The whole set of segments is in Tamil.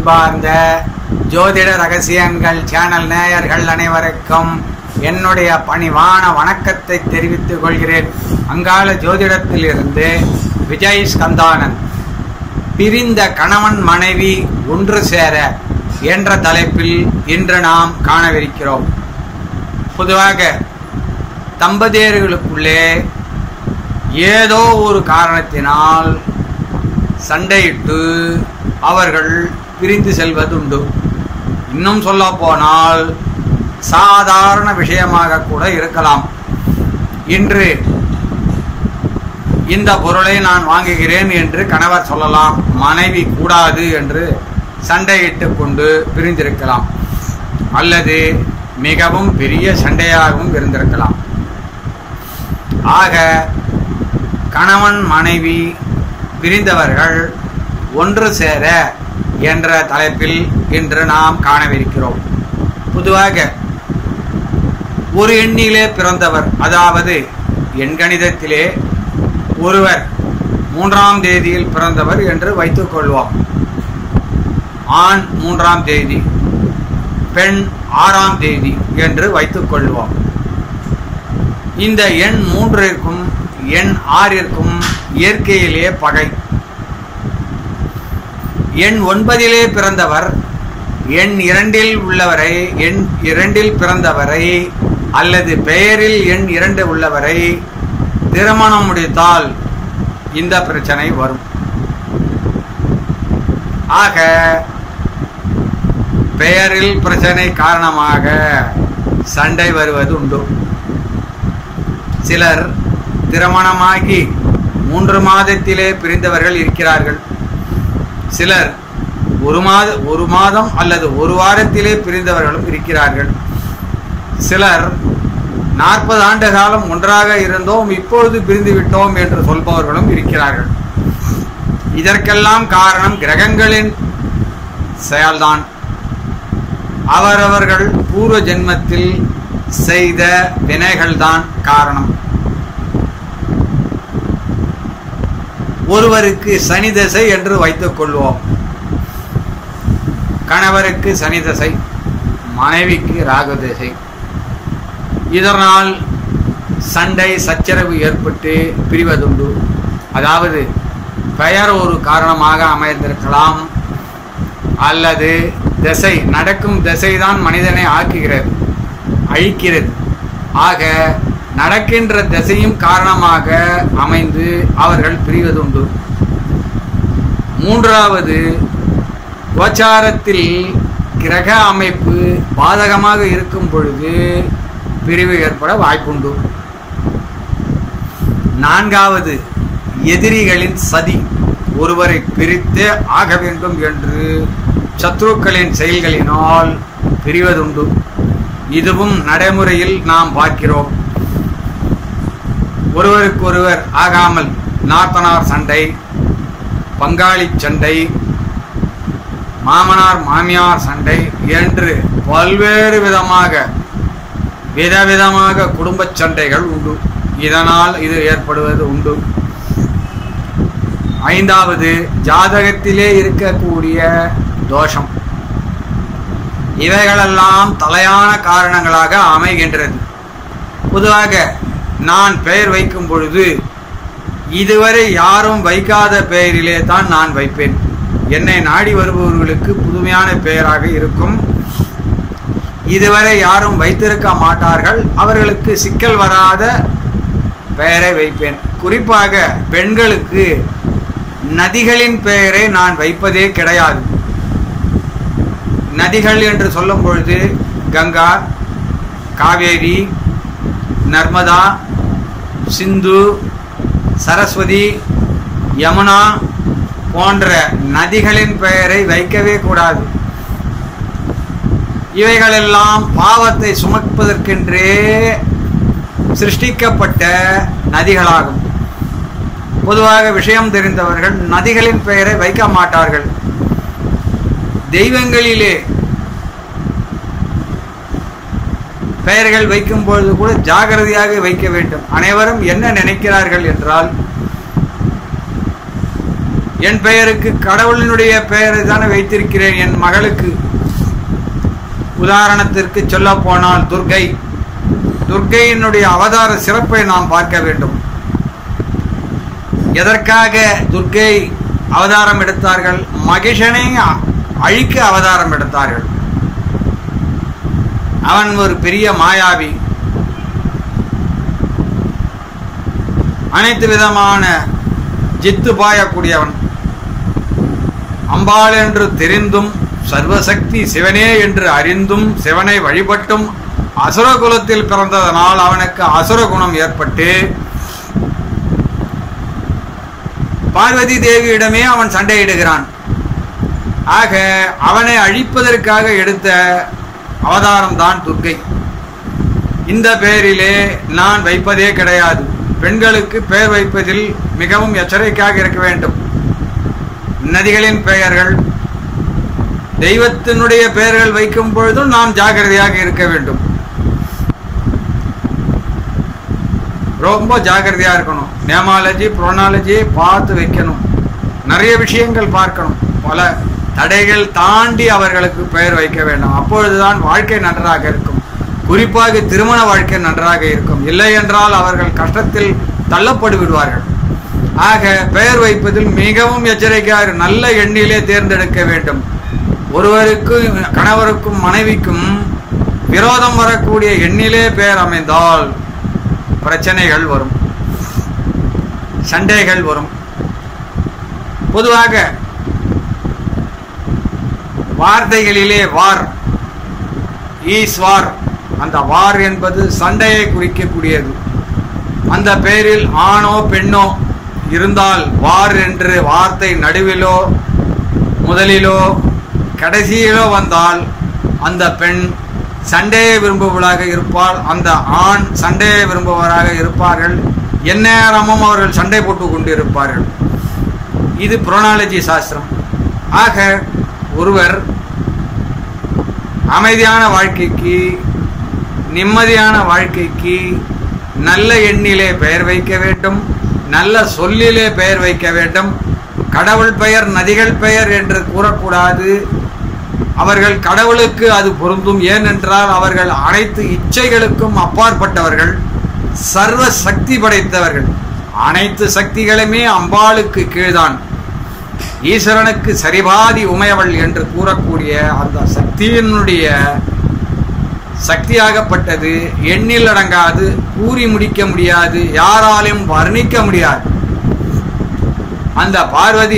அன்பார்ந்த ஜோதிட ரகசியங்கள் சேனல் நேயர்கள் அனைவருக்கும் என்னுடைய பணிவான வணக்கத்தை தெரிவித்துக் கொள்கிறேன் அங்காள ஜோதிடத்திலிருந்து விஜய் ஸ்கந்தானன் பிரிந்த கணவன் மனைவி ஒன்று சேர என்ற தலைப்பில் இன்று நாம் காணவிருக்கிறோம் பொதுவாக தம்பதியர்களுக்குள்ளே ஏதோ ஒரு காரணத்தினால் சண்டையிட்டு அவர்கள் பிரிந்து செல்வதுண்டு இன்னும் சொல்ல போனால் சாதாரண விஷயமாக கூட இருக்கலாம் இன்று இந்த பொருளை நான் வாங்குகிறேன் என்று கணவர் சொல்லலாம் மனைவி கூடாது என்று சண்டையிட்டு கொண்டு பிரிந்திருக்கலாம் அல்லது மிகவும் பெரிய சண்டையாகவும் இருந்திருக்கலாம் ஆக கணவன் மனைவி பிரிந்தவர்கள் ஒன்று சேர என்ற தலைப்பில் இன்று நாம் காணவிருக்கிறோம் பொதுவாக ஒரு எண்ணிலே பிறந்தவர் அதாவது எண்கணிதத்திலே ஒருவர் மூன்றாம் தேதியில் பிறந்தவர் என்று வைத்துக் கொள்வோம் ஆண் மூன்றாம் தேதி பெண் ஆறாம் தேதி என்று வைத்துக் கொள்வோம் இந்த எண் மூன்றிற்கும் எண் ஆறிற்கும் இயற்கையிலே பகை எண் ஒன்பதிலே பிறந்தவர் எண் இரண்டில் உள்ளவரை எண் இரண்டில் பிறந்தவரை அல்லது பெயரில் எண் இரண்டு உள்ளவரை திருமணம் முடித்தால் இந்த பிரச்சனை வரும் ஆக பெயரில் பிரச்சனை காரணமாக சண்டை வருவது உண்டு சிலர் திருமணமாகி மூன்று மாதத்திலே பிரிந்தவர்கள் இருக்கிறார்கள் சிலர் ஒரு மாத ஒரு மாதம் அல்லது ஒரு வாரத்திலே பிரிந்தவர்களும் இருக்கிறார்கள் சிலர் நாற்பது ஆண்டு காலம் ஒன்றாக இருந்தோம் இப்பொழுது பிரிந்து விட்டோம் என்று சொல்பவர்களும் இருக்கிறார்கள் இதற்கெல்லாம் காரணம் கிரகங்களின் செயல்தான் அவரவர்கள் பூர்வ ஜென்மத்தில் செய்த வினைகள்தான் காரணம் ஒருவருக்கு சனி தசை என்று வைத்துக் கொள்வோம் கணவருக்கு சனி தசை மனைவிக்கு ராகு தசை இதனால் சண்டை சச்சரவு ஏற்பட்டு பிரிவதுண்டு அதாவது பெயர் ஒரு காரணமாக அமைந்திருக்கலாம் அல்லது திசை நடக்கும் திசைதான் மனிதனை ஆக்குகிறது அழிக்கிறது ஆக நடக்கின்ற திசையும் காரணமாக அமைந்து அவர்கள் பிரிவதுண்டு மூன்றாவது கோச்சாரத்தில் கிரக அமைப்பு பாதகமாக இருக்கும் பொழுது பிரிவு ஏற்பட வாய்ப்புண்டு நான்காவது எதிரிகளின் சதி ஒருவரை பிரித்தே ஆக வேண்டும் என்று சத்ருக்களின் செயல்களினால் பிரிவதுண்டு இதுவும் நடைமுறையில் நாம் பார்க்கிறோம் ஒருவருக்கொருவர் ஆகாமல் நாத்தனார் சண்டை பங்காளி சண்டை மாமனார் மாமியார் சண்டை என்று பல்வேறு விதமாக விதவிதமாக குடும்ப சண்டைகள் உண்டு இதனால் இது ஏற்படுவது உண்டு ஐந்தாவது ஜாதகத்திலே இருக்கக்கூடிய தோஷம் இவைகளெல்லாம் தலையான காரணங்களாக அமைகின்றது பொதுவாக நான் பெயர் வைக்கும் பொழுது இதுவரை யாரும் வைக்காத பெயரிலே தான் நான் வைப்பேன் என்னை நாடி வருபவர்களுக்கு புதுமையான பெயராக இருக்கும் இதுவரை யாரும் வைத்திருக்க மாட்டார்கள் அவர்களுக்கு சிக்கல் வராத பெயரை வைப்பேன் குறிப்பாக பெண்களுக்கு நதிகளின் பெயரை நான் வைப்பதே கிடையாது நதிகள் என்று சொல்லும் பொழுது கங்கா காவேரி நர்மதா சிந்து சரஸ்வதி யமுனா போன்ற நதிகளின் பெயரை வைக்கவே கூடாது இவைகளெல்லாம் பாவத்தை சுமப்பதற்கென்றே சிருஷ்டிக்கப்பட்ட நதிகளாகும் பொதுவாக விஷயம் தெரிந்தவர்கள் நதிகளின் பெயரை வைக்க மாட்டார்கள் தெய்வங்களிலே பெயர்கள் வைக்கும் பொழுது கூட ஜாகிரதையாக வைக்க வேண்டும் அனைவரும் என்ன நினைக்கிறார்கள் என்றால் என் பெயருக்கு கடவுளினுடைய பெயரை தானே வைத்திருக்கிறேன் என் மகளுக்கு உதாரணத்திற்கு சொல்ல போனால் துர்கை துர்கையினுடைய அவதார சிறப்பை நாம் பார்க்க வேண்டும் எதற்காக துர்கை அவதாரம் எடுத்தார்கள் மகிஷனை அ- அழிக்க அவதாரம் எடுத்தார்கள் அவன் ஒரு பெரிய மாயாவி அனைத்து விதமான ஜித்து பாயக்கூடியவன் அம்பாள் என்று தெரிந்தும் சர்வசக்தி சிவனே என்று அறிந்தும் சிவனை வழிபட்டும் அசுர குலத்தில் பிறந்ததனால் அவனுக்கு அசுர குணம் ஏற்பட்டு பார்வதி தேவியிடமே அவன் சண்டையிடுகிறான் ஆக அவனை அழிப்பதற்காக எடுத்த அவதாரம் தான் துர்க்கை இந்த பெயரிலே நான் வைப்பதே கிடையாது பெண்களுக்கு பெயர் வைப்பதில் மிகவும் எச்சரிக்கையாக இருக்க வேண்டும் நதிகளின் பெயர்கள் தெய்வத்தினுடைய பெயர்கள் வைக்கும் பொழுதும் நாம் ஜாகிரதையாக இருக்க வேண்டும் ரொம்ப ஜாகிரதையா இருக்கணும் நேமாலஜி புரோனாலஜி பார்த்து வைக்கணும் நிறைய விஷயங்கள் பார்க்கணும் பல தடைகள் தாண்டி அவர்களுக்கு பெயர் வைக்க வேண்டும் அப்பொழுதுதான் வாழ்க்கை நன்றாக இருக்கும் குறிப்பாக திருமண வாழ்க்கை நன்றாக இருக்கும் இல்லை என்றால் அவர்கள் கஷ்டத்தில் தள்ளப்பட்டு விடுவார்கள் ஆக பெயர் வைப்பதில் மிகவும் எச்சரிக்கையாக இரு- நல்ல எண்ணிலே தேர்ந்தெடுக்க வேண்டும் ஒருவருக்கும் கணவருக்கும் மனைவிக்கும் விரோதம் வரக்கூடிய எண்ணிலே பெயர் அமைந்தால் பிரச்சனைகள் வரும் சண்டைகள் வரும் பொதுவாக வார்த்தைகளிலே வார் ஈஸ்வார் அந்த வார் என்பது சண்டையை குறிக்கக்கூடியது அந்த பெயரில் ஆணோ பெண்ணோ இருந்தால் வார் என்று வார்த்தை நடுவிலோ முதலிலோ கடைசியிலோ வந்தால் அந்த பெண் சண்டையை விரும்புவளாக இருப்பாள் அந்த ஆண் சண்டையை விரும்புவராக இருப்பார்கள் எந்நேரமும் அவர்கள் சண்டை போட்டு கொண்டு இருப்பார்கள் இது புரோனாலஜி சாஸ்திரம் ஆக ஒருவர் அமைதியான வாழ்க்கைக்கு நிம்மதியான வாழ்க்கைக்கு நல்ல எண்ணிலே பெயர் வைக்க வேண்டும் நல்ல சொல்லிலே பெயர் வைக்க வேண்டும் கடவுள் பெயர் நதிகள் பெயர் என்று கூறக்கூடாது அவர்கள் கடவுளுக்கு அது பொருந்தும் ஏனென்றால் அவர்கள் அனைத்து இச்சைகளுக்கும் அப்பாற்பட்டவர்கள் சர்வ சக்தி படைத்தவர்கள் அனைத்து சக்திகளுமே அம்பாளுக்கு கீழ்தான் ஈஸ்வரனுக்கு சரிபாதி உமையவள் என்று கூறக்கூடிய அந்த சக்தியினுடைய சக்தியாகப்பட்டது எண்ணில் அடங்காது கூறி முடிக்க முடியாது யாராலும் வர்ணிக்க முடியாது அந்த பார்வதி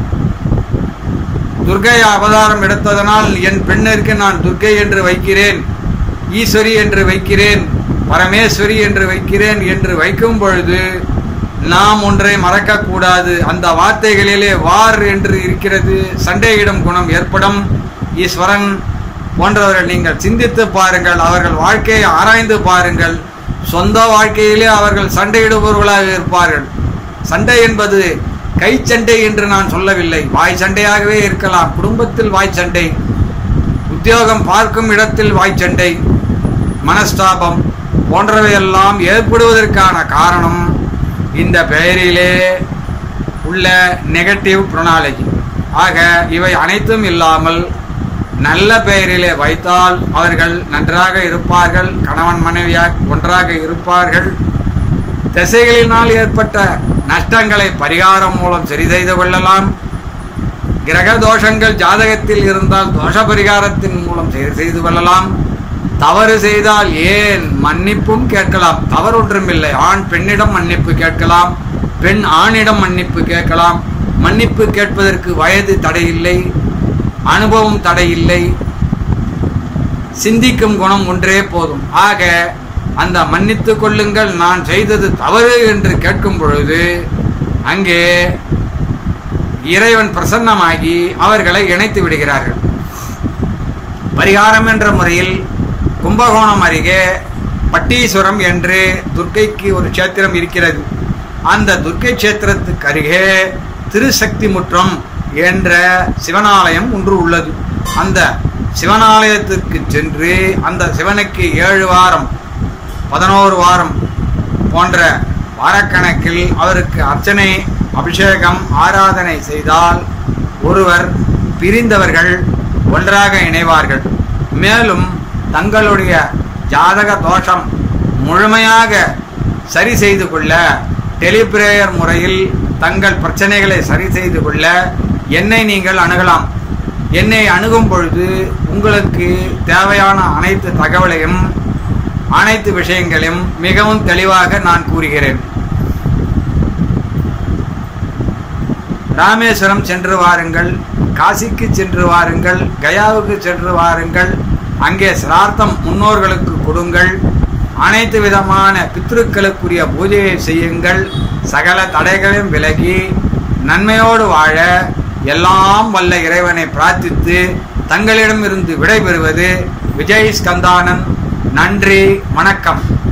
துர்கை அவதாரம் எடுத்ததனால் என் பெண்ணிற்கு நான் துர்கை என்று வைக்கிறேன் ஈஸ்வரி என்று வைக்கிறேன் பரமேஸ்வரி என்று வைக்கிறேன் என்று வைக்கும் பொழுது நாம் ஒன்றை மறக்கக்கூடாது அந்த வார்த்தைகளிலே வார் என்று இருக்கிறது சண்டையிடும் குணம் ஏற்படும் ஈஸ்வரன் போன்றவர்கள் நீங்கள் சிந்தித்து பாருங்கள் அவர்கள் வாழ்க்கையை ஆராய்ந்து பாருங்கள் சொந்த வாழ்க்கையிலே அவர்கள் சண்டையிடுபவர்களாக இருப்பார்கள் சண்டை என்பது கை சண்டை என்று நான் சொல்லவில்லை வாய் சண்டையாகவே இருக்கலாம் குடும்பத்தில் வாய் சண்டை உத்தியோகம் பார்க்கும் இடத்தில் வாய் சண்டை மனஸ்தாபம் போன்றவையெல்லாம் ஏற்படுவதற்கான காரணம் இந்த பெயரிலே உள்ள நெகட்டிவ் புரோனாலஜி ஆக இவை அனைத்தும் இல்லாமல் நல்ல பெயரிலே வைத்தால் அவர்கள் நன்றாக இருப்பார்கள் கணவன் மனைவியாக ஒன்றாக இருப்பார்கள் திசைகளினால் ஏற்பட்ட நஷ்டங்களை பரிகாரம் மூலம் சரி செய்து கொள்ளலாம் கிரக தோஷங்கள் ஜாதகத்தில் இருந்தால் தோஷ பரிகாரத்தின் மூலம் சரி செய்து கொள்ளலாம் தவறு செய்தால் ஏன் மன்னிப்பும் கேட்கலாம் தவறு ஒன்றுமில்லை ஆண் பெண்ணிடம் மன்னிப்பு கேட்கலாம் பெண் ஆணிடம் மன்னிப்பு கேட்கலாம் மன்னிப்பு கேட்பதற்கு வயது தடையில்லை அனுபவம் தடையில்லை சிந்திக்கும் குணம் ஒன்றே போதும் ஆக அந்த மன்னித்துக் கொள்ளுங்கள் நான் செய்தது தவறு என்று கேட்கும் பொழுது அங்கே இறைவன் பிரசன்னமாகி அவர்களை இணைத்து விடுகிறார்கள் பரிகாரம் என்ற முறையில் கும்பகோணம் அருகே பட்டீஸ்வரம் என்று துர்க்கைக்கு ஒரு கஷேத்திரம் இருக்கிறது அந்த துர்க்கை கஷேத்திரத்துக்கு அருகே திருசக்தி முற்றம் என்ற சிவனாலயம் ஒன்று உள்ளது அந்த சிவனாலயத்திற்கு சென்று அந்த சிவனுக்கு ஏழு வாரம் பதினோரு வாரம் போன்ற வாரக்கணக்கில் அவருக்கு அர்ச்சனை அபிஷேகம் ஆராதனை செய்தால் ஒருவர் பிரிந்தவர்கள் ஒன்றாக இணைவார்கள் மேலும் தங்களுடைய ஜாதக தோஷம் முழுமையாக சரி செய்து கொள்ள டெலிபிரேயர் முறையில் தங்கள் பிரச்சனைகளை சரி செய்து கொள்ள என்னை நீங்கள் அணுகலாம் என்னை அணுகும் பொழுது உங்களுக்கு தேவையான அனைத்து தகவலையும் அனைத்து விஷயங்களையும் மிகவும் தெளிவாக நான் கூறுகிறேன் ராமேஸ்வரம் சென்று வாருங்கள் காசிக்கு சென்று வாருங்கள் கயாவுக்கு சென்று வாருங்கள் அங்கே சிரார்த்தம் முன்னோர்களுக்கு கொடுங்கள் அனைத்து விதமான பித்ருக்களுக்குரிய பூஜையை செய்யுங்கள் சகல தடைகளையும் விலகி நன்மையோடு வாழ எல்லாம் வல்ல இறைவனை பிரார்த்தித்து தங்களிடமிருந்து விடைபெறுவது விஜய் ஸ்கந்தானன் நன்றி வணக்கம்